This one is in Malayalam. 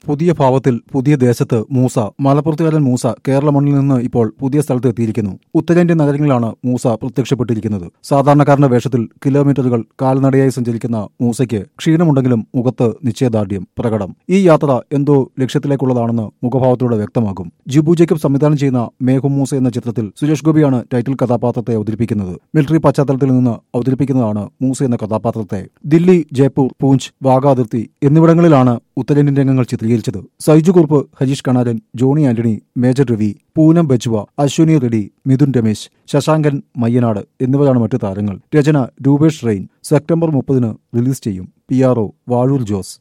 പുതിയ ഭാവത്തിൽ പുതിയ ദേശത്ത് മൂസ മലപ്പുറത്തുകാരൻ മൂസ കേരള മണ്ണിൽ നിന്ന് ഇപ്പോൾ പുതിയ സ്ഥലത്ത് എത്തിയിരിക്കുന്നു ഉത്തരേന്ത്യൻ നഗരങ്ങളിലാണ് മൂസ പ്രത്യക്ഷപ്പെട്ടിരിക്കുന്നത് സാധാരണക്കാരന്റെ വേഷത്തിൽ കിലോമീറ്ററുകൾ കാൽനടയായി സഞ്ചരിക്കുന്ന മൂസയ്ക്ക് ക്ഷീണമുണ്ടെങ്കിലും മുഖത്ത് നിശ്ചയദാർഢ്യം പ്രകടം ഈ യാത്ര എന്തോ ലക്ഷ്യത്തിലേക്കുള്ളതാണെന്ന് മുഖഭാവത്തിലൂടെ വ്യക്തമാകും ജിബു ജേക്കബ് സംവിധാനം ചെയ്യുന്ന മേഘം മൂസ എന്ന ചിത്രത്തിൽ സുരേഷ് ഗോപിയാണ് ടൈറ്റിൽ കഥാപാത്രത്തെ അവതരിപ്പിക്കുന്നത് മിലിറ്ററി പശ്ചാത്തലത്തിൽ നിന്ന് അവതരിപ്പിക്കുന്നതാണ് മൂസ എന്ന കഥാപാത്രത്തെ ദില്ലി ജയ്പൂർ പൂഞ്ച് വാഗ അതിർത്തി എന്നിവിടങ്ങളിലാണ് ഉത്തരേന്ത്യൻ രംഗങ്ങൾ ചിത്രീകരിച്ചത് സൈജു കുറുപ്പ് ഹരീഷ് കണാരൻ ജോണി ആന്റണി മേജർ രവി പൂനം ബജ്വ അശ്വിനി റെഡ്ഡി മിഥുൻ രമേശ് ശശാങ്കൻ മയ്യനാട് എന്നിവരാണ് മറ്റു താരങ്ങൾ രചന രൂപേഷ് റെയിൻ സെപ്റ്റംബർ മുപ്പതിന് റിലീസ് ചെയ്യും P R O Vazhoor Jose